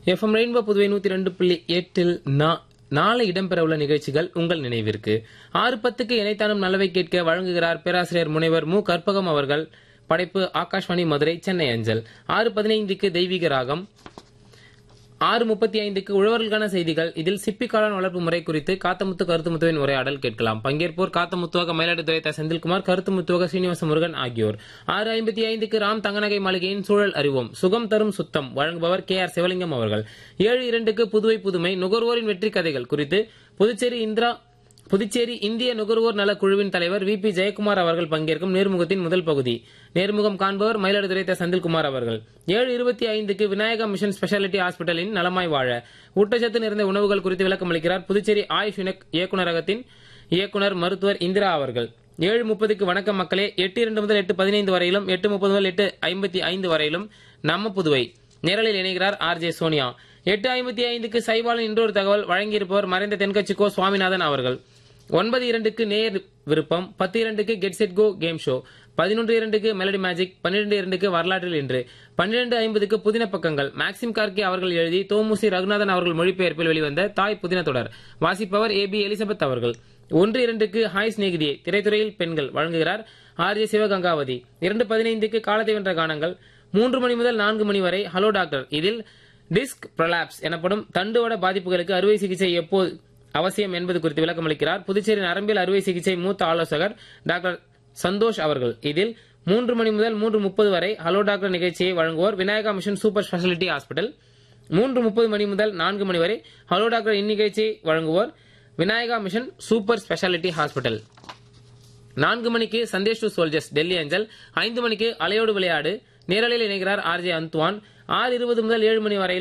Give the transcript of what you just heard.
FM rainbow Puduvai நூத்தி ரெண்டு புள்ளி எட்டில் நா- நாளை இடம்பெறவுள்ள நிகழ்ச்சிகள் உங்கள் நினைவிற்கு ஆறு பத்துக்கு இணைத்தானும் நல்லவை கேட்க வழங்குகிறார் பேராசிரியர் முனைவர் மு கற்பகம் அவர்கள் படைப்பு ஆகாஷ்வாணி மதுரை சென்னை அஞ்சல் ஆறு பதினைந்துக்கு தெய்வீக ராகம் ஆறு முப்பத்தி ஐந்துக்கு உழவர்களுக்கான செய்திகள் இதில் சிப்பி காளான் வளர்ப்பு முறை குறித்து காத்தமுத்து கருத்துமுத்துவின் உரையாடல் கேட்கலாம் பங்கேற்போர் காத்தமுத்துவாக மயிலாடுதுறை த செந்தில்குமார் கருத்துமுத்துவாக சீனிவாச முருகன் ஆகியோர் ஆறு ஐம்பத்தி ஐந்துக்கு ராம் தங்கநகை மாளிகையின் சூழல் அறிவோம் சுகம் தரும் சுத்தம் வழங்குபவர் கே ஆர் சிவலிங்கம் அவர்கள் ஏழு இரண்டுக்கு புதுவை புதுமை நுகர்வோரின் வெற்றி கதைகள் குறித்து புதுச்சேரி இந்திரா புதுச்சேரி இந்திய நுகர்வோர் நல குழுவின் தலைவர் வி பி ஜெயக்குமார் அவர்கள் பங்கேற்கும் நேர்முகத்தின் முதல் பகுதி நேர்முகம் காண்பவர் மயிலாடுதுறை த செந்தில்குமார் அவர்கள் ஏழு இருபத்தி ஐந்துக்கு விநாயகா மிஷன் ஸ்பெஷாலிட்டி ஹாஸ்பிட்டலின் நலமாய் வாழ ஊட்டச்சத்து நிறைந்த உணவுகள் குறித்து விளக்கம் அளிக்கிறார் புதுச்சேரி ஆயுஷ் இணக் இயக்குநரகத்தின் இயக்குனர் மருத்துவர் இந்திரா அவர்கள் ஏழு முப்பதுக்கு வணக்கம் மக்களே எட்டு இரண்டு முதல் எட்டு பதினைந்து வரையிலும் எட்டு முப்பது முதல் எட்டு ஐம்பத்தி ஐந்து வரையிலும் நம்ம புதுவை நேரலில் இணைகிறார் ஆர் ஜே சோனியா எட்டு ஐம்பத்தி ஐந்துக்கு சைவாலின் இன்றொரு தகவல் வழங்கியிருப்பவர் மறைந்த தென்கட்சி கோ சுவாமிநாதன் அவர்கள் ஒன்பது இரண்டுக்கு நேர் விருப்பம் பத்து இரண்டுக்கு get set go game show பதினொன்று இரண்டுக்கு மெலடி மேஜிக் பன்னிரண்டு இரண்டுக்கு வரலாற்றில் இன்று பன்னிரண்டு ஐம்பதுக்கு புதின பக்கங்கள் மேக்சிம் கார்கே அவர்கள் எழுதி தோமுசி ரகுநாதன் அவர்கள் மொழிபெயர்ப்பில் வெளிவந்த தாய் புதின தொடர் வாசிப்பவர் ஏ பி எலிசபெத் அவர்கள் ஒன்று இரண்டுக்கு ஹாய் சிநேகிதியே திரைத்துறையில் பெண்கள் வழங்குகிறார் ஆர் ஜே சிவகங்காவதி இரண்டு பதினைந்துக்கு காலத்தை வென்ற கானங்கள் மூன்று மணி முதல் நான்கு மணி வரை ஹலோ டாக்டர் இதில் டிஸ்க் ப்ரொலாப்ஸ் எனப்படும் தண்டுவட பாதிப்புகளுக்கு அறுவை சிகிச்சை எப்போது அவசியம் என்பது குறித்து விளக்கம் அளிக்கிறார் புதுச்சேரி நரம்பியல் அறுவை சிகிச்சை மூத்த ஆலோசகர் டாக்டர் சந்தோஷ் அவர்கள் இதில் மூன்று மணி முதல் மூன்று முப்பது வரை ஹலோ டாக்டர் நிகழ்ச்சியை வழங்குவோர் Vinayaka mission super speciality hospital மூன்று முப்பது மணி முதல் நான்கு மணி வரை ஹலோ டாக்டர் இந்நிகழ்ச்சியை வழங்குவோர் Vinayaka mission super speciality hospital நான்கு மணிக்கு சந்தேஷ் டு சோல்ஜர்ஸ் டெல்லி அஞ்சல் ஐந்து மணிக்கு அலையோடு விளையாடு நேரலையில் இணைகிறார் ஆர்ஜே அந்த்வான் ஆறு இருபது முதல் ஏழு மணி வரை